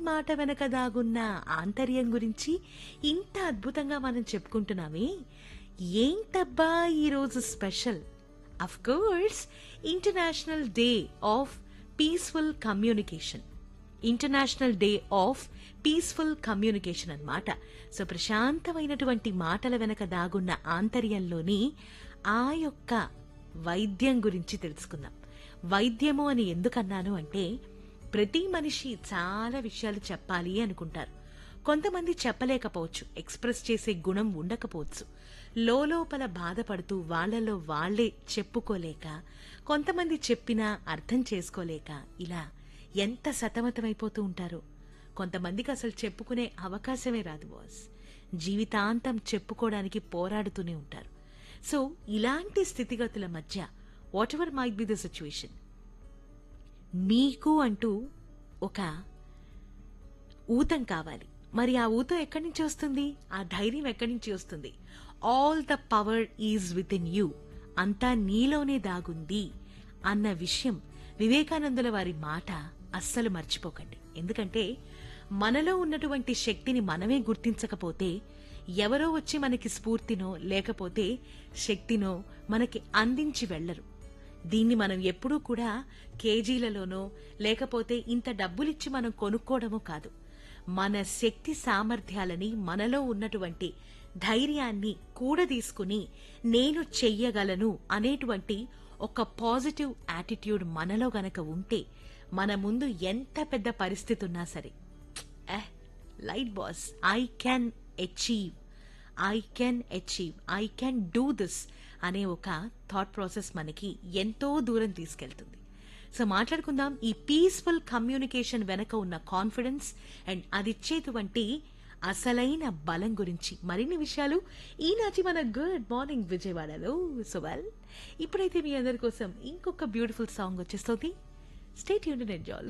మాట వెనక దాగున్న ఆంతర్యం గురించి ఇంత అద్భుతంగా మనం చెప్పుకుంటున్నామే ఏంటబ్బా ఈరోజు special of course international day of peaceful communication international day of peaceful communication అన్నమాట సో ప్రశాంతమైనటువంటి మాటల వెనక దాగున్న ఆంతర్యంలోని ఆ యొక్క వైద్యం గురించి తెలుసుకుందాం వైద్యము అని ఎందుకన్నాను అంటే ప్రతి మనిషి చాలా విషయాలు చెప్పాలి అనుకుంటారు కొంతమంది చెప్పలేకపోవచ్చు ఎక్స్ప్రెస్ చేసే గుణం ఉండకపోవచ్చు లోపల బాధపడుతూ వాళ్ళలో వాళ్లే చెప్పుకోలేక కొంతమంది చెప్పినా అర్థం చేసుకోలేక ఇలా ఎంత సతమతమైపోతూ ఉంటారో కొంతమందికి అసలు చెప్పుకునే అవకాశమే రాదు బాస్ జీవితాంతం చెప్పుకోవడానికి పోరాడుతూనే ఉంటారు సో ఇలాంటి స్థితిగతుల మధ్య whatever might be the situation మీకు అంటూ ఒక ఊతం కావాలి మరి ఆ ఊతం ఎక్కడి నుంచి వస్తుంది ఆ ధైర్యం ఎక్కడి నుంచి వస్తుంది all the power is within you అంతా నీలోనే దాగుంది అన్న విషయం వివేకానందుల వారి మాట అస్సలు మర్చిపోకండి ఎందుకంటే మనలో ఉన్నటువంటి శక్తిని మనమే గుర్తించకపోతే ఎవరో వచ్చి మనకి స్ఫూర్తినో లేకపోతే శక్తినో మనకి అందించి వెళ్లరు దీన్ని మనం ఎప్పుడూ కూడా కేజీలలోనో లేకపోతే ఇంత డబ్బులిచ్చి మనం కొనుక్కోవడమో కాదు మన శక్తి సామర్థ్యాలని మనలో ఉన్నటువంటి ధైర్యాన్ని కూడదీసుకుని నేను చెయ్యగలను అనేటువంటి ఒక పాజిటివ్ యాటిట్యూడ్ మనలో గనక ఉంటే మన ముందు ఎంత పెద్ద పరిస్థితి ఉన్నా సరే eh, light boss i can achieve I can achieve I can do this అనే ఒక థాట్ ప్రాసెస్ మనకి ఎంతో దూరం తీసుకెళ్తుంది సో మాట్లాడుకుందాం ఈ పీస్ఫుల్ కమ్యూనికేషన్ వెనక ఉన్న కాన్ఫిడెన్స్ అండ్ అదిచ్చేటువంటి అసలైన బలం గురించి మరిన్ని విషయాలు ఈనాటి మన గుడ్ మార్నింగ్ విజయవాడలో సో వెల్ ఇప్పుడైతే మీ అందరి కోసం ఇంకొక బ్యూటిఫుల్ సాంగ్ వచ్చేస్తుంది స్టేట్ యూనిట్ ఎంజాయ్